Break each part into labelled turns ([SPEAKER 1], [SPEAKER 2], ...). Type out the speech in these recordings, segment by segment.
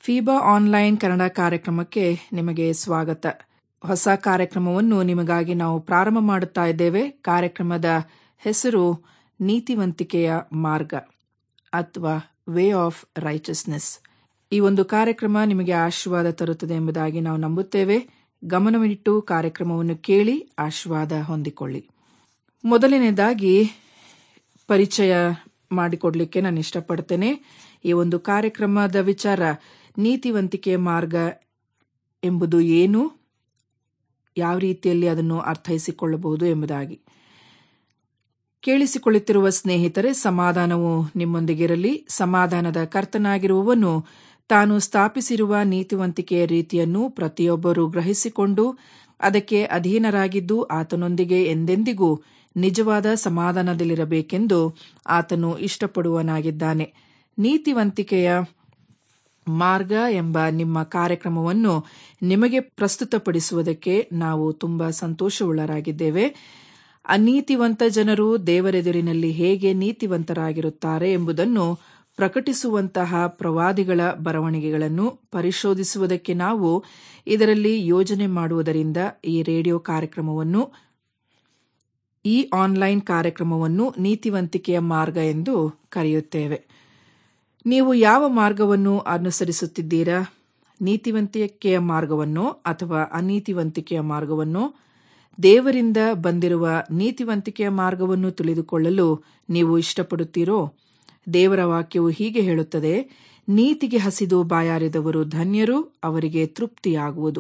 [SPEAKER 1] FIBA online Kannada ಕಾರ್ಯಕ್ರಮಕ್ಕೆ ನಿಮಗೆ ಸ್ವಾಗತ ಹೊಸ ಕಾರ್ಯಕ್ರಮವನ್ನು ನಿಮಗಾಗಿ ನಾವು ಪ್ರಾರಂಭ ಮಾಡುತ್ತಾ ಇದ್ದೇವೆ ಕಾರ್ಯಕ್ರಮದ ಹೆಸರು ನೀತಿವಂತಿಕೆಯ ಮಾರ್ಗ ಅಥವಾ ವೇ ಆಫ್ ರೈಚಸ್ನೆಸ್ ಈ ಒಂದು ಕಾರ್ಯಕ್ರಮ ನಿಮಗೆ ಆಶೀರ್ವಾದ ತರುತ್ತದೆ ಎಂಬುದಾಗಿ ನಾವು ನಂಬುತ್ತೇವೆ ಗಮನವಿಟ್ಟು ಕಾರ್ಯಕ್ರಮವನ್ನು ಕೇಳಿ ಆಶೀರ್ವಾದ ಹೊಂದಿಕೊಳ್ಳಿ ಮೊದಲನೇದಾಗಿ ಪರಿಚಯ ಮಾಡಿಕೊಡ್ಲಿಕ್ಕೆ ನಾನು ಇಷ್ಟಪಡ್ತೇನೆ ಈ ಒಂದು ಕಾರ್ಯಕ್ರಮದ ವಿಚಾರ ನೀತಿವಂತಿಕೆಯ ಮಾರ್ಗ ಎಂಬುದು ಏನು ಯಾವ ರೀತಿಯಲ್ಲಿ ಅದನ್ನು ಅರ್ಥೈಸಿಕೊಳ್ಳಬಹುದು ಎಂಬುದಾಗಿ ಕೇಳಿಸಿಕೊಳ್ಳುತ್ತಿರುವ ಸ್ನೇಹಿತರೆ ಸಮಾಧಾನವು ನಿಮ್ಮೊಂದಿಗಿರಲಿ ಸಮಾಧಾನದ ಕರ್ತನಾಗಿರುವವನು ತಾನು ಸ್ಥಾಪಿಸಿರುವ ನೀತಿವಂತಿಕೆಯ ರೀತಿಯನ್ನು ಪ್ರತಿಯೊಬ್ಬರೂ ಗ್ರಹಿಸಿಕೊಂಡು ಅದಕ್ಕೆ ಅಧೀನರಾಗಿದ್ದು ಆತನೊಂದಿಗೆ ಎಂದೆಂದಿಗೂ ನಿಜವಾದ ಸಮಾಧಾನದಲ್ಲಿರಬೇಕೆಂದು ಆತನು ಇಷ್ಟಪಡುವನಾಗಿದ್ದಾನೆ ನೀತಿವಂತಿಕೆಯ ಮಾರ್ಗ ಎಂಬ ನಿಮ್ಮ ಕಾರ್ಯಕ್ರಮವನ್ನು ನಿಮಗೆ ಪ್ರಸ್ತುತಪಡಿಸುವುದಕ್ಕೆ ನಾವು ತುಂಬಾ ಸಂತೋಷವುಳ್ಳರಾಗಿದ್ದೇವೆ ಅನೀತಿವಂತ ಜನರು ದೇವರೆದುರಿನಲ್ಲಿ ಹೇಗೆ ನೀತಿವಂತರಾಗಿರುತ್ತಾರೆ ಎಂಬುದನ್ನು ಪ್ರಕಟಿಸುವಂತಹ ಪ್ರವಾದಿಗಳ ಬರವಣಿಗೆಗಳನ್ನು ಪರಿಶೋಧಿಸುವುದಕ್ಕೆ ನಾವು ಇದರಲ್ಲಿ ಯೋಜನೆ ಮಾಡುವುದರಿಂದ ಈ ರೇಡಿಯೋ ಕಾರ್ಯಕ್ರಮವನ್ನು ಈ ಆನ್ಲೈನ್ ಕಾರ್ಯಕ್ರಮವನ್ನು ನೀತಿವಂತಿಕೆಯ ಮಾರ್ಗ ಎಂದು ಕರೆಯುತ್ತೇವೆ ನೀವು ಯಾವ ಮಾರ್ಗವನ್ನು ಅನುಸರಿಸುತ್ತಿದ್ದೀರಾ ನೀತಿವಂತಿಕೆಯ ಮಾರ್ಗವನ್ನು ಅಥವಾ ಅನೀತಿವಂತಿಕೆಯ ಮಾರ್ಗವನ್ನು ದೇವರಿಂದ ಬಂದಿರುವ ನೀತಿವಂತಿಕೆಯ ಮಾರ್ಗವನ್ನು ತಿಳಿದುಕೊಳ್ಳಲು ನೀವು ಇಷ್ಟಪಡುತ್ತೀರೋ ದೇವರ ವಾಕ್ಯವು ಹೀಗೆ ಹೇಳುತ್ತದೆ ನೀತಿಗೆ ಹಸಿದು ಬಾಯಾರಿದವರು ಧನ್ಯರು ಅವರಿಗೆ ತೃಪ್ತಿಯಾಗುವುದು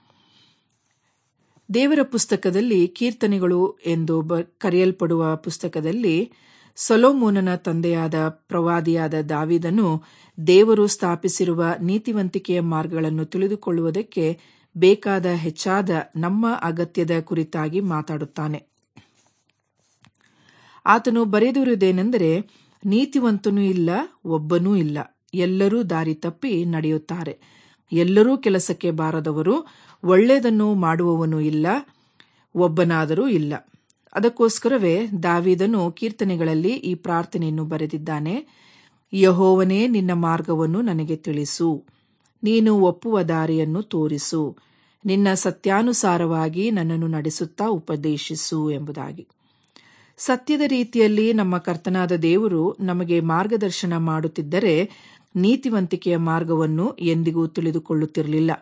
[SPEAKER 1] ದೇವರ ಪುಸ್ತಕದಲ್ಲಿ ಕೀರ್ತನೆಗಳು ಎಂದು ಕರೆಯಲ್ಪಡುವ ಪುಸ್ತಕದಲ್ಲಿ ಸೊಲೋಮೋನನ ತಂದೆಯಾದ ಪ್ರವಾದಿಯಾದ ದಾವಿದನು ದೇವರು ಸ್ಥಾಪಿಸಿರುವ ನೀತಿವಂತಿಕೆಯ ಮಾರ್ಗಗಳನ್ನು ತಿಳಿದುಕೊಳ್ಳುವುದಕ್ಕೆ ಬೇಕಾದ ಹೆಚ್ಚಾದ ನಮ್ಮ ಅಗತ್ಯದ ಕುರಿತಾಗಿ ಮಾತಾಡುತ್ತಾನೆ ಆತನು ಬರೆದಿರುವುದೇನೆಂದರೆ ನೀತಿವಂತನೂ ಇಲ್ಲ ಒಬ್ಬನೂ ಇಲ್ಲ ಎಲ್ಲರೂ ದಾರಿ ತಪ್ಪಿ ನಡೆಯುತ್ತಾರೆ ಎಲ್ಲರೂ ಕೆಲಸಕ್ಕೆ ಬಾರದವರು ಒಳ್ಳೆಯದನ್ನು ಮಾಡುವವನು ಇಲ್ಲ ಒಬ್ಬನಾದರೂ ಇಲ್ಲ ಅದಕ್ಕೋಸ್ಕರವೇ ದಾವಿದನು ಕೀರ್ತನೆಗಳಲ್ಲಿ ಈ ಪ್ರಾರ್ಥನೆಯನ್ನು ಬರೆದಿದ್ದಾನೆ ಯಹೋವನೇ ನಿನ್ನ ಮಾರ್ಗವನ್ನು ನನಗೆ ತಿಳಿಸು ನೀನು ಒಪ್ಪುವ ದಾರಿಯನ್ನು ತೋರಿಸು ನಿನ್ನ ಸತ್ಯಾನುಸಾರವಾಗಿ ನನ್ನನ್ನು ನಡೆಸುತ್ತಾ ಉಪದೇಶಿಸು ಎಂಬುದಾಗಿ ಸತ್ಯದ ರೀತಿಯಲ್ಲಿ ನಮ್ಮ ಕರ್ತನಾದ ದೇವರು ನಮಗೆ ಮಾರ್ಗದರ್ಶನ ಮಾಡುತ್ತಿದ್ದರೆ ನೀತಿವಂತಿಕೆಯ ಮಾರ್ಗವನ್ನು ಎಂದಿಗೂ ತಿಳಿದುಕೊಳ್ಳುತ್ತಿರಲಿಲ್ಲ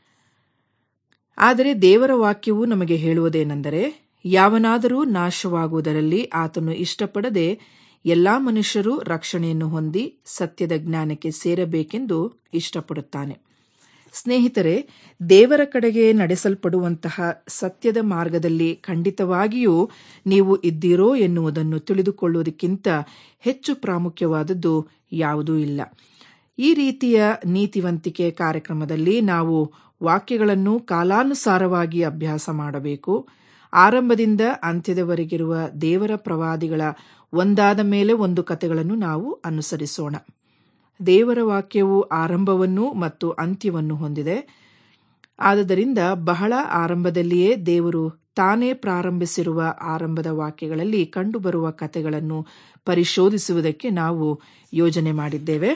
[SPEAKER 1] ಆದರೆ ದೇವರ ವಾಕ್ಯವು ನಮಗೆ ಹೇಳುವುದೇನೆಂದರೆ ಯಾವನಾದರೂ ನಾಶವಾಗುವುದರಲ್ಲಿ ಆತನು ಇಷ್ಟಪಡದೆ ಎಲ್ಲಾ ಮನುಷ್ಯರು ರಕ್ಷಣೆಯನ್ನು ಹೊಂದಿ ಸತ್ಯದ ಜ್ಞಾನಕ್ಕೆ ಸೇರಬೇಕೆಂದು ಇಷ್ಟಪಡುತ್ತಾನೆ ಸ್ನೇಹಿತರೆ ದೇವರ ಕಡೆಗೆ ನಡೆಸಲ್ಪಡುವಂತಹ ಸತ್ಯದ ಮಾರ್ಗದಲ್ಲಿ ಖಂಡಿತವಾಗಿಯೂ ನೀವು ಇದ್ದೀರೋ ಎನ್ನುವುದನ್ನು ತಿಳಿದುಕೊಳ್ಳುವುದಕ್ಕಿಂತ ಹೆಚ್ಚು ಪ್ರಾಮುಖ್ಯವಾದದ್ದು ಯಾವುದೂ ಇಲ್ಲ ಈ ರೀತಿಯ ನೀತಿವಂತಿಕೆ ಕಾರ್ಯಕ್ರಮದಲ್ಲಿ ನಾವು ವಾಕ್ಯಗಳನ್ನು ಕಾಲಾನುಸಾರವಾಗಿ ಅಭ್ಯಾಸ ಮಾಡಬೇಕು ಆರಂಭದಿಂದ ಅಂತ್ಯದವರೆಗಿರುವ ದೇವರ ಪ್ರವಾದಿಗಳ ಒಂದಾದ ಮೇಲೆ ಒಂದು ಕಥೆಗಳನ್ನು ನಾವು ಅನುಸರಿಸೋಣ ದೇವರ ವಾಕ್ಯವು ಆರಂಭವನ್ನು ಮತ್ತು ಅಂತ್ಯವನ್ನು ಹೊಂದಿದೆ ಆದುದರಿಂದ ಬಹಳ ಆರಂಭದಲ್ಲಿಯೇ ದೇವರು ತಾನೇ ಪ್ರಾರಂಭಿಸಿರುವ ಆರಂಭದ ವಾಕ್ಯಗಳಲ್ಲಿ ಕಂಡುಬರುವ ಕಥೆಗಳನ್ನು ಪರಿಶೋಧಿಸುವುದಕ್ಕೆ ನಾವು ಯೋಜನೆ ಮಾಡಿದ್ದೇವೆ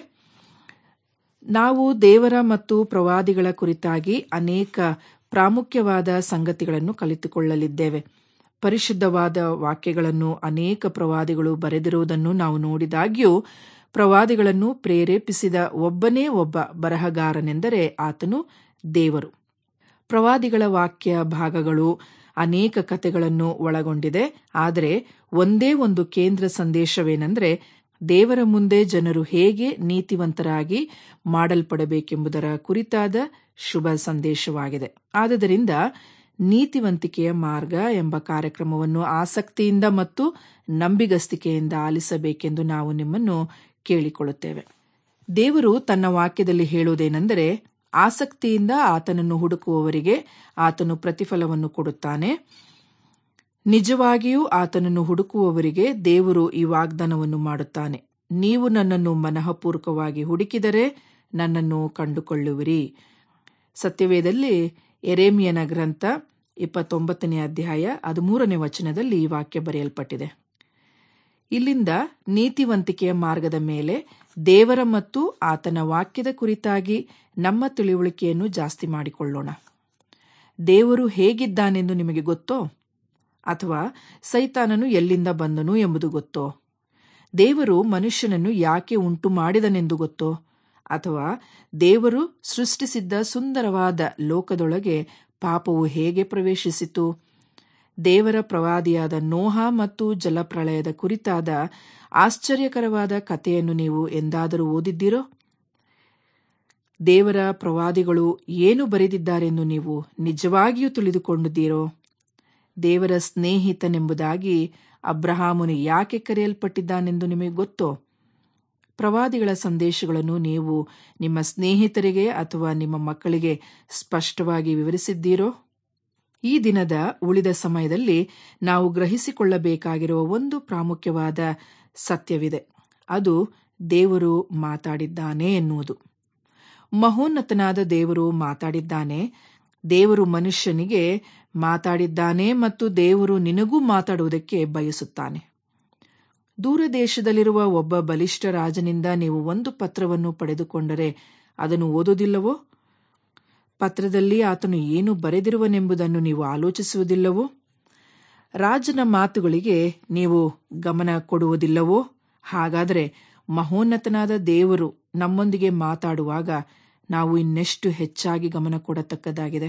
[SPEAKER 1] ನಾವು ದೇವರ ಮತ್ತು ಪ್ರವಾದಿಗಳ ಕುರಿತಾಗಿ ಅನೇಕ ಪ್ರಾಮುಖ್ಯವಾದ ಸಂಗತಿಗಳನ್ನು ಕಲಿತುಕೊಳ್ಳಲಿದ್ದೇವೆ ಪರಿಶುದ್ಧವಾದ ವಾಕ್ಯಗಳನ್ನು ಅನೇಕ ಪ್ರವಾದಿಗಳು ಬರೆದಿರುವುದನ್ನು ನಾವು ನೋಡಿದಾಗ್ಯೂ ಪ್ರವಾದಿಗಳನ್ನು ಪ್ರೇರೇಪಿಸಿದ ಒಬ್ಬನೇ ಒಬ್ಬ ಬರಹಗಾರನೆಂದರೆ ಆತನು ದೇವರು ಪ್ರವಾದಿಗಳ ವಾಕ್ಯ ಭಾಗಗಳು ಅನೇಕ ಕಥೆಗಳನ್ನು ಒಳಗೊಂಡಿದೆ ಆದರೆ ಒಂದೇ ಒಂದು ಕೇಂದ್ರ ಸಂದೇಶವೇನೆಂದರೆ ದೇವರ ಮುಂದೆ ಜನರು ಹೇಗೆ ನೀತಿವಂತರಾಗಿ ಮಾಡಲ್ಪಡಬೇಕೆಂಬುದರ ಕುರಿತಾದ ಶುಭ ಸಂದೇಶವಾಗಿದೆ ಆದುದರಿಂದ ನೀತಿವಂತಿಕೆಯ ಮಾರ್ಗ ಎಂಬ ಕಾರ್ಯಕ್ರಮವನ್ನು ಆಸಕ್ತಿಯಿಂದ ಮತ್ತು ನಂಬಿಗಸ್ತಿಕೆಯಿಂದ ಆಲಿಸಬೇಕೆಂದು ನಾವು ನಿಮ್ಮನ್ನು ಕೇಳಿಕೊಳ್ಳುತ್ತೇವೆ ದೇವರು ತನ್ನ ವಾಕ್ಯದಲ್ಲಿ ಹೇಳುವುದೇನೆಂದರೆ ಆಸಕ್ತಿಯಿಂದ ಆತನನ್ನು ಹುಡುಕುವವರಿಗೆ ಆತನು ಪ್ರತಿಫಲವನ್ನು ಕೊಡುತ್ತಾನೆ ನಿಜವಾಗಿಯೂ ಆತನನ್ನು ಹುಡುಕುವವರಿಗೆ ದೇವರು ಈ ವಾಗ್ದಾನವನ್ನು ಮಾಡುತ್ತಾನೆ ನೀವು ನನ್ನನ್ನು ಮನಃಪೂರ್ವಕವಾಗಿ ಹುಡುಕಿದರೆ ನನ್ನನ್ನು ಕಂಡುಕೊಳ್ಳುವಿರಿ ಸತ್ಯವೇದಲ್ಲಿ ಎರೇಮಿಯನ ಗ್ರಂಥ ಇಪ್ಪತ್ತೊಂಬತ್ತನೇ ಅಧ್ಯಾಯ ಹದಿಮೂರನೇ ವಚನದಲ್ಲಿ ಈ ವಾಕ್ಯ ಬರೆಯಲ್ಪಟ್ಟಿದೆ ಇಲ್ಲಿಂದ ನೀತಿವಂತಿಕೆಯ ಮಾರ್ಗದ ಮೇಲೆ ದೇವರ ಮತ್ತು ಆತನ ವಾಕ್ಯದ ಕುರಿತಾಗಿ ನಮ್ಮ ತಿಳುವಳಿಕೆಯನ್ನು ಜಾಸ್ತಿ ಮಾಡಿಕೊಳ್ಳೋಣ ದೇವರು ಹೇಗಿದ್ದಾನೆಂದು ನಿಮಗೆ ಗೊತ್ತೋ ಅಥವಾ ಸೈತಾನನು ಎಲ್ಲಿಂದ ಬಂದನು ಎಂಬುದು ಗೊತ್ತೋ ದೇವರು ಮನುಷ್ಯನನ್ನು ಯಾಕೆ ಉಂಟು ಮಾಡಿದನೆಂದು ಗೊತ್ತೋ ಅಥವಾ ದೇವರು ಸೃಷ್ಟಿಸಿದ್ದ ಸುಂದರವಾದ ಲೋಕದೊಳಗೆ ಪಾಪವು ಹೇಗೆ ಪ್ರವೇಶಿಸಿತು ದೇವರ ಪ್ರವಾದಿಯಾದ ನೋಹ ಮತ್ತು ಜಲಪ್ರಳಯದ ಕುರಿತಾದ ಆಶ್ಚರ್ಯಕರವಾದ ಕಥೆಯನ್ನು ನೀವು ಎಂದಾದರೂ ಓದಿದ್ದೀರೋ ದೇವರ ಪ್ರವಾದಿಗಳು ಏನು ಬರೆದಿದ್ದಾರೆಂದು ನೀವು ನಿಜವಾಗಿಯೂ ತಿಳಿದುಕೊಂಡಿದ್ದೀರೋ ದೇವರ ಸ್ನೇಹಿತನೆಂಬುದಾಗಿ ಅಬ್ರಹಾಮನು ಯಾಕೆ ಕರೆಯಲ್ಪಟ್ಟಿದ್ದಾನೆಂದು ನಿಮಗೆ ಗೊತ್ತೋ ಪ್ರವಾದಿಗಳ ಸಂದೇಶಗಳನ್ನು ನೀವು ನಿಮ್ಮ ಸ್ನೇಹಿತರಿಗೆ ಅಥವಾ ನಿಮ್ಮ ಮಕ್ಕಳಿಗೆ ಸ್ಪಷ್ಟವಾಗಿ ವಿವರಿಸಿದ್ದೀರೋ ಈ ದಿನದ ಉಳಿದ ಸಮಯದಲ್ಲಿ ನಾವು ಗ್ರಹಿಸಿಕೊಳ್ಳಬೇಕಾಗಿರುವ ಒಂದು ಪ್ರಾಮುಖ್ಯವಾದ ಸತ್ಯವಿದೆ ಅದು ದೇವರು ಮಾತಾಡಿದ್ದಾನೆ ಎನ್ನುವುದು ಮಹೋನ್ನತನಾದ ದೇವರು ಮಾತಾಡಿದ್ದಾನೆ ದೇವರು ಮನುಷ್ಯನಿಗೆ ಮಾತಾಡಿದ್ದಾನೆ ಮತ್ತು ದೇವರು ನಿನಗೂ ಮಾತಾಡುವುದಕ್ಕೆ ಬಯಸುತ್ತಾನೆ ದೂರ ದೇಶದಲ್ಲಿರುವ ಒಬ್ಬ ಬಲಿಷ್ಠ ರಾಜನಿಂದ ನೀವು ಒಂದು ಪತ್ರವನ್ನು ಪಡೆದುಕೊಂಡರೆ ಅದನ್ನು ಓದುವುದಿಲ್ಲವೋ ಪತ್ರದಲ್ಲಿ ಆತನು ಏನು ಬರೆದಿರುವನೆಂಬುದನ್ನು ನೀವು ಆಲೋಚಿಸುವುದಿಲ್ಲವೋ ರಾಜನ ಮಾತುಗಳಿಗೆ ನೀವು ಗಮನ ಕೊಡುವುದಿಲ್ಲವೋ ಹಾಗಾದರೆ ಮಹೋನ್ನತನಾದ ದೇವರು ನಮ್ಮೊಂದಿಗೆ ಮಾತಾಡುವಾಗ ನಾವು ಇನ್ನೆಷ್ಟು ಹೆಚ್ಚಾಗಿ ಗಮನ ಕೊಡತಕ್ಕದಾಗಿದೆ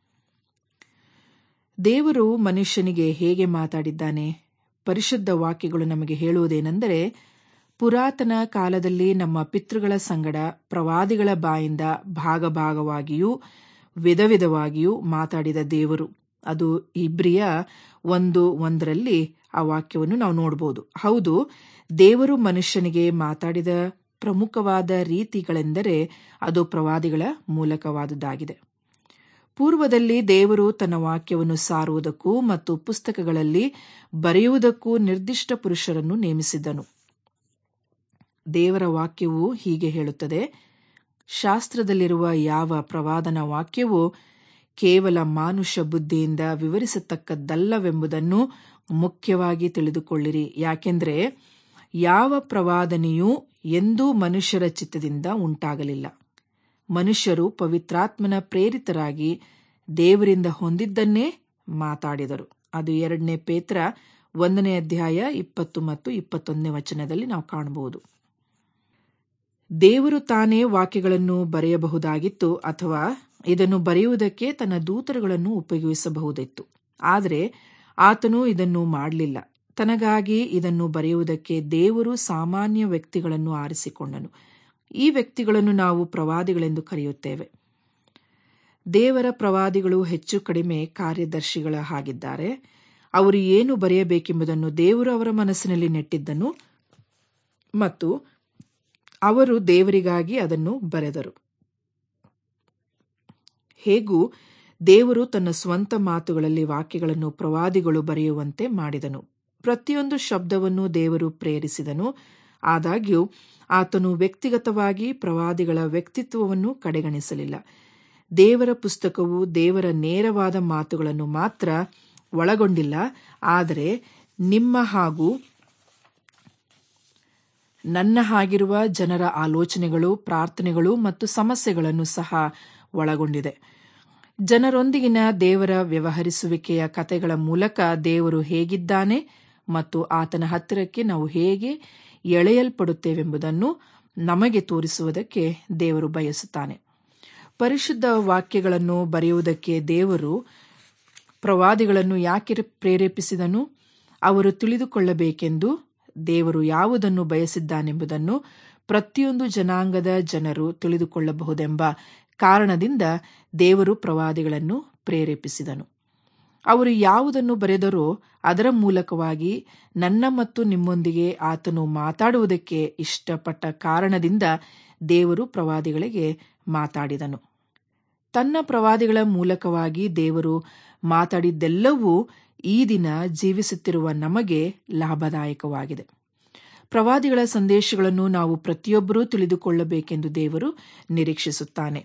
[SPEAKER 1] ದೇವರು ಮನುಷ್ಯನಿಗೆ ಹೇಗೆ ಮಾತಾಡಿದ್ದಾನೆ ಪರಿಶುದ್ಧ ವಾಕ್ಯಗಳು ನಮಗೆ ಹೇಳುವುದೇನೆಂದರೆ ಪುರಾತನ ಕಾಲದಲ್ಲಿ ನಮ್ಮ ಪಿತೃಗಳ ಸಂಗಡ ಪ್ರವಾದಿಗಳ ಬಾಯಿಂದ ಭಾಗ ಭಾಗವಾಗಿಯೂ ವಿಧ ವಿಧವಾಗಿಯೂ ಮಾತಾಡಿದ ದೇವರು ಅದು ಇಬ್ರಿಯ ಒಂದು ಒಂದರಲ್ಲಿ ಆ ವಾಕ್ಯವನ್ನು ನಾವು ನೋಡಬಹುದು ಹೌದು ದೇವರು ಮನುಷ್ಯನಿಗೆ ಮಾತಾಡಿದ ಪ್ರಮುಖವಾದ ರೀತಿಗಳೆಂದರೆ ಅದು ಪ್ರವಾದಿಗಳ ಮೂಲಕವಾದುದಾಗಿದೆ ಪೂರ್ವದಲ್ಲಿ ದೇವರು ತನ್ನ ವಾಕ್ಯವನ್ನು ಸಾರುವುದಕ್ಕೂ ಮತ್ತು ಪುಸ್ತಕಗಳಲ್ಲಿ ಬರೆಯುವುದಕ್ಕೂ ನಿರ್ದಿಷ್ಟ ಪುರುಷರನ್ನು ನೇಮಿಸಿದ್ದನು ದೇವರ ವಾಕ್ಯವು ಹೀಗೆ ಹೇಳುತ್ತದೆ ಶಾಸ್ತ್ರದಲ್ಲಿರುವ ಯಾವ ಪ್ರವಾದನ ವಾಕ್ಯವೂ ಕೇವಲ ಮಾನುಷ ಬುದ್ಧಿಯಿಂದ ವಿವರಿಸತಕ್ಕದ್ದಲ್ಲವೆಂಬುದನ್ನು ಮುಖ್ಯವಾಗಿ ತಿಳಿದುಕೊಳ್ಳಿರಿ ಯಾಕೆಂದರೆ ಯಾವ ಪ್ರವಾದನೆಯೂ ಎಂದೂ ಮನುಷ್ಯರ ಚಿತ್ತದಿಂದ ಉಂಟಾಗಲಿಲ್ಲ ಮನುಷ್ಯರು ಪವಿತ್ರಾತ್ಮನ ಪ್ರೇರಿತರಾಗಿ ದೇವರಿಂದ ಹೊಂದಿದ್ದನ್ನೇ ಮಾತಾಡಿದರು ಅದು ಎರಡನೇ ಪೇತ್ರ ಒಂದನೇ ಅಧ್ಯಾಯ ಇಪ್ಪತ್ತು ಮತ್ತು ಇಪ್ಪತ್ತೊಂದನೇ ವಚನದಲ್ಲಿ ನಾವು ಕಾಣಬಹುದು ದೇವರು ತಾನೇ ವಾಕ್ಯಗಳನ್ನು ಬರೆಯಬಹುದಾಗಿತ್ತು ಅಥವಾ ಇದನ್ನು ಬರೆಯುವುದಕ್ಕೆ ತನ್ನ ದೂತರುಗಳನ್ನು ಉಪಯೋಗಿಸಬಹುದಿತ್ತು ಆದರೆ ಆತನು ಇದನ್ನು ಮಾಡಲಿಲ್ಲ ತನಗಾಗಿ ಇದನ್ನು ಬರೆಯುವುದಕ್ಕೆ ದೇವರು ಸಾಮಾನ್ಯ ವ್ಯಕ್ತಿಗಳನ್ನು ಆರಿಸಿಕೊಂಡನು ಈ ವ್ಯಕ್ತಿಗಳನ್ನು ನಾವು ಪ್ರವಾದಿಗಳೆಂದು ಕರೆಯುತ್ತೇವೆ ದೇವರ ಪ್ರವಾದಿಗಳು ಹೆಚ್ಚು ಕಡಿಮೆ ಕಾರ್ಯದರ್ಶಿಗಳ ಹಾಗಿದ್ದಾರೆ ಅವರು ಏನು ಬರೆಯಬೇಕೆಂಬುದನ್ನು ದೇವರು ಅವರ ಮನಸ್ಸಿನಲ್ಲಿ ನೆಟ್ಟಿದ್ದನು ಮತ್ತು ಅವರು ದೇವರಿಗಾಗಿ ಅದನ್ನು ಬರೆದರು ಹೇಗೂ ದೇವರು ತನ್ನ ಸ್ವಂತ ಮಾತುಗಳಲ್ಲಿ ವಾಕ್ಯಗಳನ್ನು ಪ್ರವಾದಿಗಳು ಬರೆಯುವಂತೆ ಮಾಡಿದನು ಪ್ರತಿಯೊಂದು ಶಬ್ದವನ್ನು ದೇವರು ಪ್ರೇರಿಸಿದನು ಆದಾಗ್ಯೂ ಆತನು ವ್ಯಕ್ತಿಗತವಾಗಿ ಪ್ರವಾದಿಗಳ ವ್ಯಕ್ತಿತ್ವವನ್ನು ಕಡೆಗಣಿಸಲಿಲ್ಲ ದೇವರ ಪುಸ್ತಕವು ದೇವರ ನೇರವಾದ ಮಾತುಗಳನ್ನು ಮಾತ್ರ ಒಳಗೊಂಡಿಲ್ಲ ಆದರೆ ನಿಮ್ಮ ಹಾಗೂ ನನ್ನ ಹಾಗಿರುವ ಜನರ ಆಲೋಚನೆಗಳು ಪ್ರಾರ್ಥನೆಗಳು ಮತ್ತು ಸಮಸ್ಯೆಗಳನ್ನು ಸಹ ಒಳಗೊಂಡಿದೆ ಜನರೊಂದಿಗಿನ ದೇವರ ವ್ಯವಹರಿಸುವಿಕೆಯ ಕಥೆಗಳ ಮೂಲಕ ದೇವರು ಹೇಗಿದ್ದಾನೆ ಮತ್ತು ಆತನ ಹತ್ತಿರಕ್ಕೆ ನಾವು ಹೇಗೆ ಎಳೆಯಲ್ಪಡುತ್ತೇವೆಂಬುದನ್ನು ನಮಗೆ ತೋರಿಸುವುದಕ್ಕೆ ದೇವರು ಬಯಸುತ್ತಾನೆ ಪರಿಶುದ್ಧ ವಾಕ್ಯಗಳನ್ನು ಬರೆಯುವುದಕ್ಕೆ ದೇವರು ಪ್ರವಾದಿಗಳನ್ನು ಯಾಕೆ ಪ್ರೇರೇಪಿಸಿದನು ಅವರು ತಿಳಿದುಕೊಳ್ಳಬೇಕೆಂದು ದೇವರು ಯಾವುದನ್ನು ಬಯಸಿದ್ದಾನೆಂಬುದನ್ನು ಪ್ರತಿಯೊಂದು ಜನಾಂಗದ ಜನರು ತಿಳಿದುಕೊಳ್ಳಬಹುದೆಂಬ ಕಾರಣದಿಂದ ದೇವರು ಪ್ರವಾದಿಗಳನ್ನು ಪ್ರೇರೇಪಿಸಿದನು ಅವರು ಯಾವುದನ್ನು ಬರೆದರೋ ಅದರ ಮೂಲಕವಾಗಿ ನನ್ನ ಮತ್ತು ನಿಮ್ಮೊಂದಿಗೆ ಆತನು ಮಾತಾಡುವುದಕ್ಕೆ ಇಷ್ಟಪಟ್ಟ ಕಾರಣದಿಂದ ದೇವರು ಪ್ರವಾದಿಗಳಿಗೆ ಮಾತಾಡಿದನು ತನ್ನ ಪ್ರವಾದಿಗಳ ಮೂಲಕವಾಗಿ ದೇವರು ಮಾತಾಡಿದ್ದೆಲ್ಲವೂ ಈ ದಿನ ಜೀವಿಸುತ್ತಿರುವ ನಮಗೆ ಲಾಭದಾಯಕವಾಗಿದೆ ಪ್ರವಾದಿಗಳ ಸಂದೇಶಗಳನ್ನು ನಾವು ಪ್ರತಿಯೊಬ್ಬರೂ ತಿಳಿದುಕೊಳ್ಳಬೇಕೆಂದು ದೇವರು ನಿರೀಕ್ಷಿಸುತ್ತಾನೆ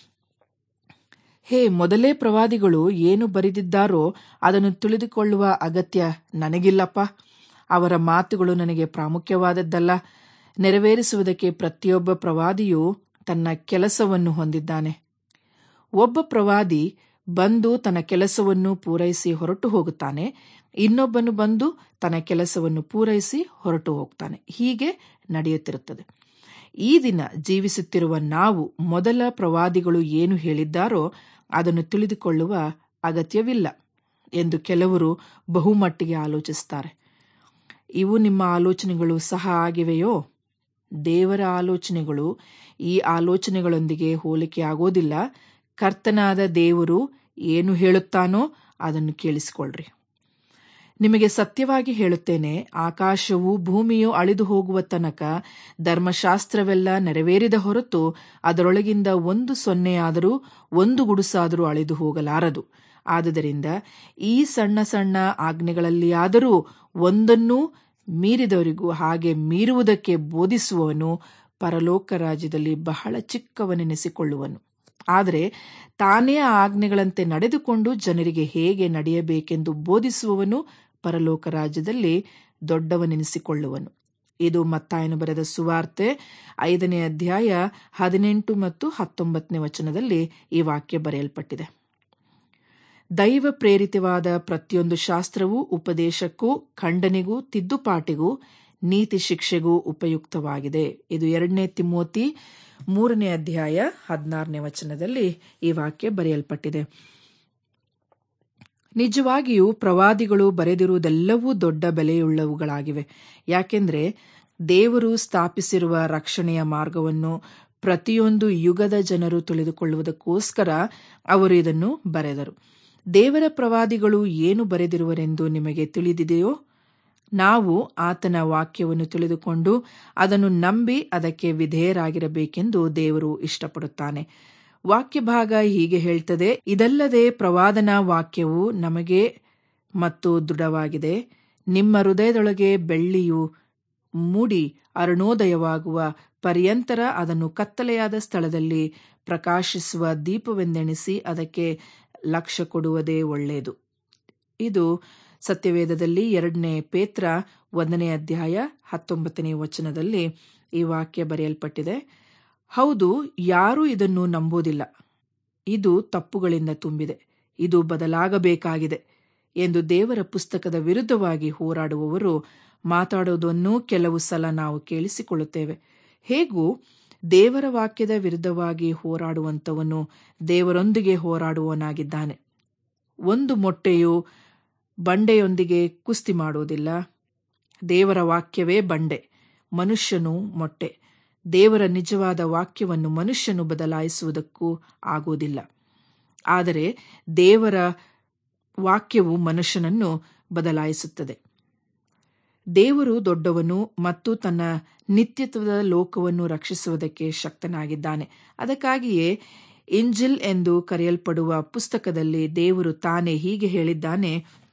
[SPEAKER 1] ಹೇ ಮೊದಲೇ ಪ್ರವಾದಿಗಳು ಏನು ಬರೆದಿದ್ದಾರೋ ಅದನ್ನು ತಿಳಿದುಕೊಳ್ಳುವ ಅಗತ್ಯ ನನಗಿಲ್ಲಪ್ಪ ಅವರ ಮಾತುಗಳು ನನಗೆ ಪ್ರಾಮುಖ್ಯವಾದದ್ದಲ್ಲ ನೆರವೇರಿಸುವುದಕ್ಕೆ ಪ್ರತಿಯೊಬ್ಬ ಪ್ರವಾದಿಯೂ ತನ್ನ ಕೆಲಸವನ್ನು ಹೊಂದಿದ್ದಾನೆ ಒಬ್ಬ ಪ್ರವಾದಿ ಬಂದು ತನ್ನ ಕೆಲಸವನ್ನು ಪೂರೈಸಿ ಹೊರಟು ಹೋಗುತ್ತಾನೆ ಇನ್ನೊಬ್ಬನು ಬಂದು ತನ್ನ ಕೆಲಸವನ್ನು ಪೂರೈಸಿ ಹೊರಟು ಹೋಗ್ತಾನೆ ಹೀಗೆ ನಡೆಯುತ್ತಿರುತ್ತದೆ ಈ ದಿನ ಜೀವಿಸುತ್ತಿರುವ ನಾವು ಮೊದಲ ಪ್ರವಾದಿಗಳು ಏನು ಹೇಳಿದ್ದಾರೋ ಅದನ್ನು ತಿಳಿದುಕೊಳ್ಳುವ ಅಗತ್ಯವಿಲ್ಲ ಎಂದು ಕೆಲವರು ಬಹುಮಟ್ಟಿಗೆ ಆಲೋಚಿಸುತ್ತಾರೆ ಇವು ನಿಮ್ಮ ಆಲೋಚನೆಗಳು ಸಹ ಆಗಿವೆಯೋ ದೇವರ ಆಲೋಚನೆಗಳು ಈ ಆಲೋಚನೆಗಳೊಂದಿಗೆ ಹೋಲಿಕೆ ಆಗೋದಿಲ್ಲ ಕರ್ತನಾದ ದೇವರು ಏನು ಹೇಳುತ್ತಾನೋ ಅದನ್ನು ಕೇಳಿಸಿಕೊಳ್ಳ್ರಿ ನಿಮಗೆ ಸತ್ಯವಾಗಿ ಹೇಳುತ್ತೇನೆ ಆಕಾಶವು ಭೂಮಿಯು ಅಳಿದು ಹೋಗುವ ತನಕ ಧರ್ಮಶಾಸ್ತ್ರವೆಲ್ಲ ನೆರವೇರಿದ ಹೊರತು ಅದರೊಳಗಿಂದ ಒಂದು ಸೊನ್ನೆಯಾದರೂ ಒಂದು ಗುಡುಸಾದರೂ ಅಳಿದು ಹೋಗಲಾರದು ಆದುದರಿಂದ ಈ ಸಣ್ಣ ಸಣ್ಣ ಆಜ್ಞೆಗಳಲ್ಲಿಯಾದರೂ ಒಂದನ್ನೂ ಮೀರಿದವರಿಗೂ ಹಾಗೆ ಮೀರುವುದಕ್ಕೆ ಬೋಧಿಸುವವನು ಪರಲೋಕ ರಾಜ್ಯದಲ್ಲಿ ಬಹಳ ಚಿಕ್ಕವನೆನಿಸಿಕೊಳ್ಳುವನು ಆದರೆ ತಾನೇ ಆ ಆಜ್ಞೆಗಳಂತೆ ನಡೆದುಕೊಂಡು ಜನರಿಗೆ ಹೇಗೆ ನಡೆಯಬೇಕೆಂದು ಬೋಧಿಸುವವನು ಪರಲೋಕ ರಾಜ್ಯದಲ್ಲಿ ದೊಡ್ಡವನೆನಿಸಿಕೊಳ್ಳುವನು ಇದು ಮತ್ತಾಯನು ಬರೆದ ಸುವಾರ್ತೆ ಐದನೇ ಅಧ್ಯಾಯ ಹದಿನೆಂಟು ಮತ್ತು ಹತ್ತೊಂಬತ್ತನೇ ವಚನದಲ್ಲಿ ಈ ವಾಕ್ಯ ಬರೆಯಲ್ಪಟ್ಟಿದೆ ದೈವ ಪ್ರೇರಿತವಾದ ಪ್ರತಿಯೊಂದು ಶಾಸ್ತ್ರವೂ ಉಪದೇಶಕ್ಕೂ ಖಂಡನೆಗೂ ತಿದ್ದುಪಾಟಿಗೂ ನೀತಿ ಶಿಕ್ಷೆಗೂ ಉಪಯುಕ್ತವಾಗಿದೆ ಇದು ಎರಡನೇ ತಿಮೋತಿ ಮೂರನೇ ಅಧ್ಯಾಯ ಹದಿನಾರನೇ ವಚನದಲ್ಲಿ ಈ ವಾಕ್ಯ ಬರೆಯಲ್ಪಟ್ಟಿದೆ ನಿಜವಾಗಿಯೂ ಪ್ರವಾದಿಗಳು ಬರೆದಿರುವುದೆಲ್ಲವೂ ದೊಡ್ಡ ಬೆಲೆಯುಳ್ಳವುಗಳಾಗಿವೆ ಯಾಕೆಂದ್ರೆ ದೇವರು ಸ್ಥಾಪಿಸಿರುವ ರಕ್ಷಣೆಯ ಮಾರ್ಗವನ್ನು ಪ್ರತಿಯೊಂದು ಯುಗದ ಜನರು ತಿಳಿದುಕೊಳ್ಳುವುದಕ್ಕೋಸ್ಕರ ಅವರು ಇದನ್ನು ಬರೆದರು ದೇವರ ಪ್ರವಾದಿಗಳು ಏನು ಬರೆದಿರುವರೆಂದು ನಿಮಗೆ ತಿಳಿದಿದೆಯೋ ನಾವು ಆತನ ವಾಕ್ಯವನ್ನು ತಿಳಿದುಕೊಂಡು ಅದನ್ನು ನಂಬಿ ಅದಕ್ಕೆ ವಿಧೇಯರಾಗಿರಬೇಕೆಂದು ದೇವರು ಇಷ್ಟಪಡುತ್ತಾನೆ ವಾಕ್ಯ ಭಾಗ ಹೀಗೆ ಹೇಳ್ತದೆ ಇದಲ್ಲದೆ ಪ್ರವಾದನಾ ವಾಕ್ಯವು ನಮಗೆ ಮತ್ತು ದೃಢವಾಗಿದೆ ನಿಮ್ಮ ಹೃದಯದೊಳಗೆ ಬೆಳ್ಳಿಯು ಮೂಡಿ ಅರುಣೋದಯವಾಗುವ ಪರ್ಯಂತರ ಅದನ್ನು ಕತ್ತಲೆಯಾದ ಸ್ಥಳದಲ್ಲಿ ಪ್ರಕಾಶಿಸುವ ದೀಪವೆಂದೆಣಿಸಿ ಅದಕ್ಕೆ ಲಕ್ಷ್ಯ ಕೊಡುವುದೇ ಒಳ್ಳೆಯದು ಇದು ಸತ್ಯವೇದದಲ್ಲಿ ಎರಡನೇ ಪೇತ್ರ ಒಂದನೇ ಅಧ್ಯಾಯ ಹತ್ತೊಂಬತ್ತನೇ ವಚನದಲ್ಲಿ ಈ ವಾಕ್ಯ ಬರೆಯಲ್ಪಟ್ಟಿದೆ ಹೌದು ಯಾರೂ ಇದನ್ನು ನಂಬೋದಿಲ್ಲ ಇದು ತಪ್ಪುಗಳಿಂದ ತುಂಬಿದೆ ಇದು ಬದಲಾಗಬೇಕಾಗಿದೆ ಎಂದು ದೇವರ ಪುಸ್ತಕದ ವಿರುದ್ಧವಾಗಿ ಹೋರಾಡುವವರು ಮಾತಾಡುವುದನ್ನು ಕೆಲವು ಸಲ ನಾವು ಕೇಳಿಸಿಕೊಳ್ಳುತ್ತೇವೆ ಹೇಗೂ ದೇವರ ವಾಕ್ಯದ ವಿರುದ್ಧವಾಗಿ ಹೋರಾಡುವಂತವನು ದೇವರೊಂದಿಗೆ ಹೋರಾಡುವವನಾಗಿದ್ದಾನೆ ಒಂದು ಮೊಟ್ಟೆಯು ಬಂಡೆಯೊಂದಿಗೆ ಕುಸ್ತಿ ಮಾಡುವುದಿಲ್ಲ ದೇವರ ವಾಕ್ಯವೇ ಬಂಡೆ ಮನುಷ್ಯನು ಮೊಟ್ಟೆ ದೇವರ ನಿಜವಾದ ವಾಕ್ಯವನ್ನು ಮನುಷ್ಯನು ಬದಲಾಯಿಸುವುದಕ್ಕೂ ಆಗುವುದಿಲ್ಲ ಆದರೆ ದೇವರ ವಾಕ್ಯವು ಮನುಷ್ಯನನ್ನು ಬದಲಾಯಿಸುತ್ತದೆ ದೇವರು ದೊಡ್ಡವನು ಮತ್ತು ತನ್ನ ನಿತ್ಯತ್ವದ ಲೋಕವನ್ನು ರಕ್ಷಿಸುವುದಕ್ಕೆ ಶಕ್ತನಾಗಿದ್ದಾನೆ ಅದಕ್ಕಾಗಿಯೇ ಇಂಜಿಲ್ ಎಂದು ಕರೆಯಲ್ಪಡುವ ಪುಸ್ತಕದಲ್ಲಿ ದೇವರು ತಾನೇ ಹೀಗೆ ಹೇಳಿದ್ದಾನೆ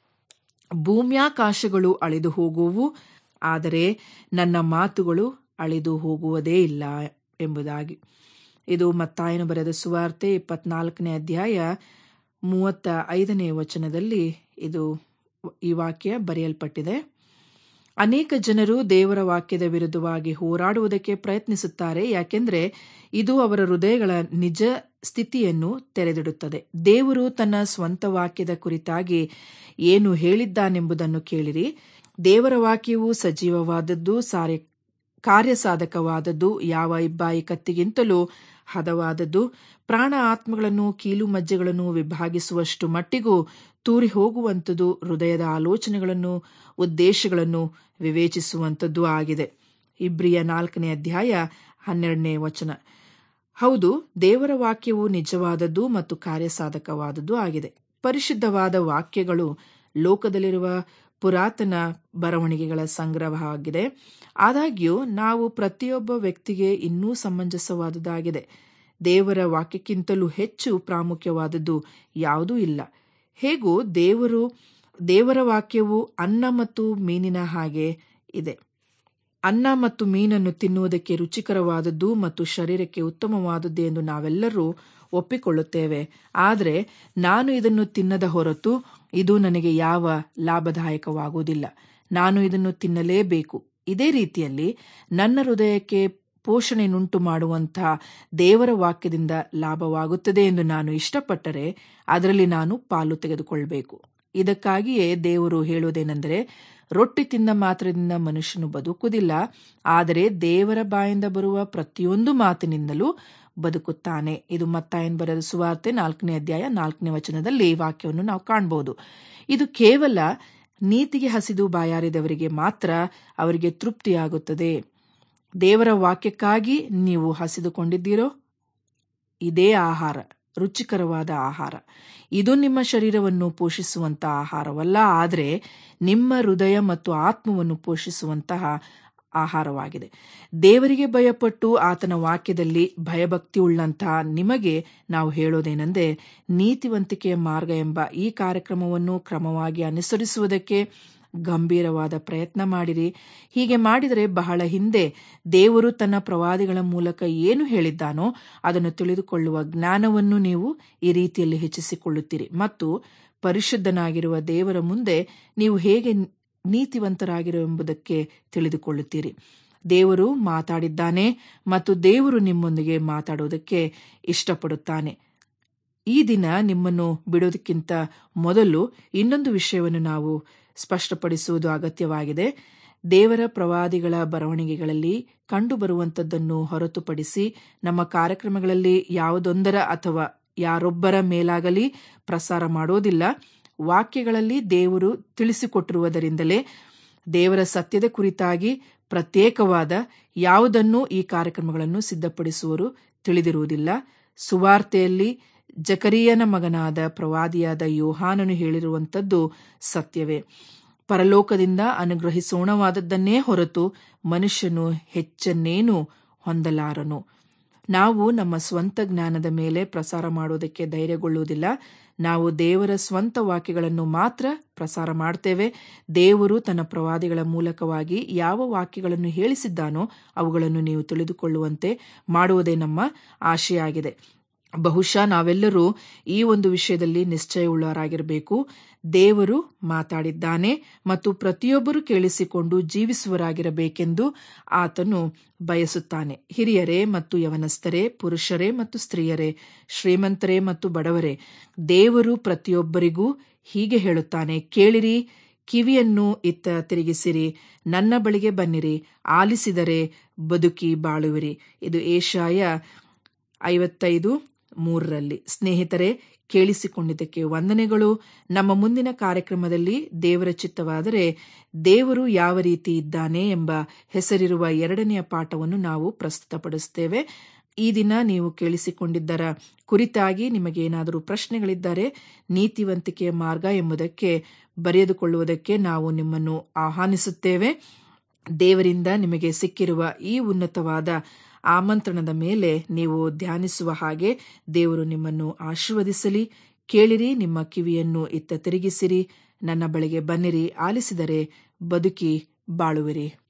[SPEAKER 1] ಭೂಮ್ಯಾಕಾಶಗಳು ಅಳಿದು ಹೋಗುವು ಆದರೆ ನನ್ನ ಮಾತುಗಳು ಅಳಿದು ಹೋಗುವುದೇ ಇಲ್ಲ ಎಂಬುದಾಗಿ ಇದು ಮತ್ತಾಯನು ಬರೆದ ಸುವಾರ್ತೆ ಇಪ್ಪತ್ನಾಲ್ಕನೇ ಅಧ್ಯಾಯ ಮೂವತ್ತ ಐದನೇ ವಚನದಲ್ಲಿ ಇದು ಈ ವಾಕ್ಯ ಬರೆಯಲ್ಪಟ್ಟಿದೆ ಅನೇಕ ಜನರು ದೇವರ ವಾಕ್ಯದ ವಿರುದ್ಧವಾಗಿ ಹೋರಾಡುವುದಕ್ಕೆ ಪ್ರಯತ್ನಿಸುತ್ತಾರೆ ಯಾಕೆಂದ್ರೆ ಇದು ಅವರ ಹೃದಯಗಳ ನಿಜ ಸ್ಥಿತಿಯನ್ನು ತೆರೆದಿಡುತ್ತದೆ ದೇವರು ತನ್ನ ಸ್ವಂತ ವಾಕ್ಯದ ಕುರಿತಾಗಿ ಏನು ಹೇಳಿದ್ದಾನೆಂಬುದನ್ನು ಕೇಳಿರಿ ದೇವರ ವಾಕ್ಯವು ಸಜೀವವಾದದ್ದು ಸಾರೆ ಕಾರ್ಯಸಾಧಕವಾದದ್ದು ಯಾವ ಇಬ್ಬಾಯಿ ಕತ್ತಿಗಿಂತಲೂ ಹದವಾದದ್ದು ಪ್ರಾಣ ಆತ್ಮಗಳನ್ನು ಕೀಲು ಮಜ್ಜೆಗಳನ್ನು ವಿಭಾಗಿಸುವಷ್ಟು ಮಟ್ಟಿಗೂ ತೂರಿ ಹೋಗುವಂಥದ್ದು ಹೃದಯದ ಆಲೋಚನೆಗಳನ್ನು ಉದ್ದೇಶಗಳನ್ನು ವಿವೇಚಿಸುವಂಥದ್ದು ಆಗಿದೆ ಇಬ್ರಿಯ ನಾಲ್ಕನೇ ಅಧ್ಯಾಯ ಹನ್ನೆರಡನೇ ವಚನ ಹೌದು ದೇವರ ವಾಕ್ಯವು ನಿಜವಾದದ್ದು ಮತ್ತು ಕಾರ್ಯಸಾಧಕವಾದದ್ದು ಆಗಿದೆ ಪರಿಶುದ್ಧವಾದ ವಾಕ್ಯಗಳು ಲೋಕದಲ್ಲಿರುವ ಪುರಾತನ ಬರವಣಿಗೆಗಳ ಸಂಗ್ರಹವಾಗಿದೆ ಆದಾಗ್ಯೂ ನಾವು ಪ್ರತಿಯೊಬ್ಬ ವ್ಯಕ್ತಿಗೆ ಇನ್ನೂ ಸಮಂಜಸವಾದುದಾಗಿದೆ ದೇವರ ವಾಕ್ಯಕ್ಕಿಂತಲೂ ಹೆಚ್ಚು ಪ್ರಾಮುಖ್ಯವಾದದ್ದು ಯಾವುದೂ ಇಲ್ಲ ಹೇಗೂ ದೇವರು ದೇವರ ವಾಕ್ಯವು ಅನ್ನ ಮತ್ತು ಮೀನಿನ ಹಾಗೆ ಇದೆ ಅನ್ನ ಮತ್ತು ಮೀನನ್ನು ತಿನ್ನುವುದಕ್ಕೆ ರುಚಿಕರವಾದದ್ದು ಮತ್ತು ಶರೀರಕ್ಕೆ ಉತ್ತಮವಾದದ್ದು ಎಂದು ನಾವೆಲ್ಲರೂ ಒಪ್ಪಿಕೊಳ್ಳುತ್ತೇವೆ ಆದರೆ ನಾನು ಇದನ್ನು ತಿನ್ನದ ಹೊರತು ಇದು ನನಗೆ ಯಾವ ಲಾಭದಾಯಕವಾಗುವುದಿಲ್ಲ ನಾನು ಇದನ್ನು ತಿನ್ನಲೇಬೇಕು ಇದೇ ರೀತಿಯಲ್ಲಿ ನನ್ನ ಹೃದಯಕ್ಕೆ ಪೋಷಣೆನುಂಟು ಮಾಡುವಂತಹ ದೇವರ ವಾಕ್ಯದಿಂದ ಲಾಭವಾಗುತ್ತದೆ ಎಂದು ನಾನು ಇಷ್ಟಪಟ್ಟರೆ ಅದರಲ್ಲಿ ನಾನು ಪಾಲು ತೆಗೆದುಕೊಳ್ಬೇಕು ಇದಕ್ಕಾಗಿಯೇ ದೇವರು ಹೇಳುವುದೇನೆಂದರೆ ರೊಟ್ಟಿ ತಿಂದ ಮಾತ್ರದಿಂದ ಮನುಷ್ಯನು ಬದುಕುವುದಿಲ್ಲ ಆದರೆ ದೇವರ ಬಾಯಿಂದ ಬರುವ ಪ್ರತಿಯೊಂದು ಮಾತಿನಿಂದಲೂ ಬದುಕುತ್ತಾನೆ ಇದು ಮತ್ತಾಯನ್ ಬರೆದ ಸುವಾರ್ತೆ ನಾಲ್ಕನೇ ಅಧ್ಯಾಯ ನಾಲ್ಕನೇ ವಚನದಲ್ಲಿ ಈ ವಾಕ್ಯವನ್ನು ನಾವು ಕಾಣಬಹುದು ಇದು ಕೇವಲ ನೀತಿಗೆ ಹಸಿದು ಬಾಯಾರಿದವರಿಗೆ ಮಾತ್ರ ಅವರಿಗೆ ತೃಪ್ತಿಯಾಗುತ್ತದೆ ದೇವರ ವಾಕ್ಯಕ್ಕಾಗಿ ನೀವು ಹಸಿದುಕೊಂಡಿದ್ದೀರೋ ಇದೇ ಆಹಾರ ರುಚಿಕರವಾದ ಆಹಾರ ಇದು ನಿಮ್ಮ ಶರೀರವನ್ನು ಪೋಷಿಸುವಂತಹ ಆಹಾರವಲ್ಲ ಆದರೆ ನಿಮ್ಮ ಹೃದಯ ಮತ್ತು ಆತ್ಮವನ್ನು ಪೋಷಿಸುವಂತಹ ಆಹಾರವಾಗಿದೆ ದೇವರಿಗೆ ಭಯಪಟ್ಟು ಆತನ ವಾಕ್ಯದಲ್ಲಿ ಭಯಭಕ್ತಿ ಉಳ್ಳಂತಹ ನಿಮಗೆ ನಾವು ಹೇಳೋದೇನೆಂದರೆ ನೀತಿವಂತಿಕೆಯ ಮಾರ್ಗ ಎಂಬ ಈ ಕಾರ್ಯಕ್ರಮವನ್ನು ಕ್ರಮವಾಗಿ ಅನುಸರಿಸುವುದಕ್ಕೆ ಗಂಭೀರವಾದ ಪ್ರಯತ್ನ ಮಾಡಿರಿ ಹೀಗೆ ಮಾಡಿದರೆ ಬಹಳ ಹಿಂದೆ ದೇವರು ತನ್ನ ಪ್ರವಾದಿಗಳ ಮೂಲಕ ಏನು ಹೇಳಿದ್ದಾನೋ ಅದನ್ನು ತಿಳಿದುಕೊಳ್ಳುವ ಜ್ಞಾನವನ್ನು ನೀವು ಈ ರೀತಿಯಲ್ಲಿ ಹೆಚ್ಚಿಸಿಕೊಳ್ಳುತ್ತೀರಿ ಮತ್ತು ಪರಿಶುದ್ಧನಾಗಿರುವ ದೇವರ ಮುಂದೆ ನೀವು ಹೇಗೆ ನೀತಿವಂತರಾಗಿರುವೆಂಬುದಕ್ಕೆ ತಿಳಿದುಕೊಳ್ಳುತ್ತೀರಿ ದೇವರು ಮಾತಾಡಿದ್ದಾನೆ ಮತ್ತು ದೇವರು ನಿಮ್ಮೊಂದಿಗೆ ಮಾತಾಡುವುದಕ್ಕೆ ಇಷ್ಟಪಡುತ್ತಾನೆ ಈ ದಿನ ನಿಮ್ಮನ್ನು ಬಿಡೋದಕ್ಕಿಂತ ಮೊದಲು ಇನ್ನೊಂದು ವಿಷಯವನ್ನು ನಾವು ಸ್ಪಷ್ಟಪಡಿಸುವುದು ಅಗತ್ಯವಾಗಿದೆ ದೇವರ ಪ್ರವಾದಿಗಳ ಬರವಣಿಗೆಗಳಲ್ಲಿ ಕಂಡುಬರುವಂಥದ್ದನ್ನು ಹೊರತುಪಡಿಸಿ ನಮ್ಮ ಕಾರ್ಯಕ್ರಮಗಳಲ್ಲಿ ಯಾವುದೊಂದರ ಅಥವಾ ಯಾರೊಬ್ಬರ ಮೇಲಾಗಲಿ ಪ್ರಸಾರ ಮಾಡೋದಿಲ್ಲ ವಾಕ್ಯಗಳಲ್ಲಿ ದೇವರು ತಿಳಿಸಿಕೊಟ್ಟಿರುವುದರಿಂದಲೇ ದೇವರ ಸತ್ಯದ ಕುರಿತಾಗಿ ಪ್ರತ್ಯೇಕವಾದ ಯಾವುದನ್ನು ಈ ಕಾರ್ಯಕ್ರಮಗಳನ್ನು ಸಿದ್ಧಪಡಿಸುವರು ತಿಳಿದಿರುವುದಿಲ್ಲ ಸುವಾರ್ತೆಯಲ್ಲಿ ಜಕರಿಯನ ಮಗನಾದ ಪ್ರವಾದಿಯಾದ ಯೋಹಾನನು ಹೇಳಿರುವಂಥದ್ದು ಸತ್ಯವೇ ಪರಲೋಕದಿಂದ ಅನುಗ್ರಹಿಸೋಣವಾದದ್ದನ್ನೇ ಹೊರತು ಮನುಷ್ಯನು ಹೆಚ್ಚನ್ನೇನು ಹೊಂದಲಾರನು ನಾವು ನಮ್ಮ ಸ್ವಂತ ಜ್ಞಾನದ ಮೇಲೆ ಪ್ರಸಾರ ಮಾಡುವುದಕ್ಕೆ ಧೈರ್ಯಗೊಳ್ಳುವುದಿಲ್ಲ ನಾವು ದೇವರ ಸ್ವಂತ ವಾಕ್ಯಗಳನ್ನು ಮಾತ್ರ ಪ್ರಸಾರ ಮಾಡ್ತೇವೆ ದೇವರು ತನ್ನ ಪ್ರವಾದಿಗಳ ಮೂಲಕವಾಗಿ ಯಾವ ವಾಕ್ಯಗಳನ್ನು ಹೇಳಿಸಿದ್ದಾನೋ ಅವುಗಳನ್ನು ನೀವು ತಿಳಿದುಕೊಳ್ಳುವಂತೆ ಮಾಡುವುದೇ ನಮ್ಮ ಆಶೆಯಾಗಿದೆ ಬಹುಶಃ ನಾವೆಲ್ಲರೂ ಈ ಒಂದು ವಿಷಯದಲ್ಲಿ ನಿಶ್ಚಯವುಳ್ಳವರಾಗಿರಬೇಕು ದೇವರು ಮಾತಾಡಿದ್ದಾನೆ ಮತ್ತು ಪ್ರತಿಯೊಬ್ಬರು ಕೇಳಿಸಿಕೊಂಡು ಜೀವಿಸುವರಾಗಿರಬೇಕೆಂದು ಆತನು ಬಯಸುತ್ತಾನೆ ಹಿರಿಯರೇ ಮತ್ತು ಯವನಸ್ಥರೇ ಪುರುಷರೇ ಮತ್ತು ಸ್ತ್ರೀಯರೇ ಶ್ರೀಮಂತರೇ ಮತ್ತು ಬಡವರೇ ದೇವರು ಪ್ರತಿಯೊಬ್ಬರಿಗೂ ಹೀಗೆ ಹೇಳುತ್ತಾನೆ ಕೇಳಿರಿ ಕಿವಿಯನ್ನು ಇತ್ತ ತಿರುಗಿಸಿರಿ ನನ್ನ ಬಳಿಗೆ ಬನ್ನಿರಿ ಆಲಿಸಿದರೆ ಬದುಕಿ ಬಾಳುವಿರಿ ಇದು ಏಷಾಯ ಐವತ್ತೈದು ಮೂರರಲ್ಲಿ ಸ್ನೇಹಿತರೆ ಕೇಳಿಸಿಕೊಂಡಿದ್ದಕ್ಕೆ ವಂದನೆಗಳು ನಮ್ಮ ಮುಂದಿನ ಕಾರ್ಯಕ್ರಮದಲ್ಲಿ ದೇವರ ಚಿತ್ತವಾದರೆ ದೇವರು ಯಾವ ರೀತಿ ಇದ್ದಾನೆ ಎಂಬ ಹೆಸರಿರುವ ಎರಡನೆಯ ಪಾಠವನ್ನು ನಾವು ಪ್ರಸ್ತುತಪಡಿಸುತ್ತೇವೆ ಈ ದಿನ ನೀವು ಕೇಳಿಸಿಕೊಂಡಿದ್ದರ ಕುರಿತಾಗಿ ನಿಮಗೇನಾದರೂ ಪ್ರಶ್ನೆಗಳಿದ್ದರೆ ನೀತಿವಂತಿಕೆಯ ಮಾರ್ಗ ಎಂಬುದಕ್ಕೆ ಬರೆದುಕೊಳ್ಳುವುದಕ್ಕೆ ನಾವು ನಿಮ್ಮನ್ನು ಆಹ್ವಾನಿಸುತ್ತೇವೆ ದೇವರಿಂದ ನಿಮಗೆ ಸಿಕ್ಕಿರುವ ಈ ಉನ್ನತವಾದ ಆಮಂತ್ರಣದ ಮೇಲೆ ನೀವು ಧ್ಯಾನಿಸುವ ಹಾಗೆ ದೇವರು ನಿಮ್ಮನ್ನು ಆಶೀರ್ವದಿಸಲಿ ಕೇಳಿರಿ ನಿಮ್ಮ ಕಿವಿಯನ್ನು ಇತ್ತ ತಿರುಗಿಸಿರಿ ನನ್ನ ಬಳಿಗೆ ಬನ್ನಿರಿ ಆಲಿಸಿದರೆ ಬದುಕಿ ಬಾಳುವಿರಿ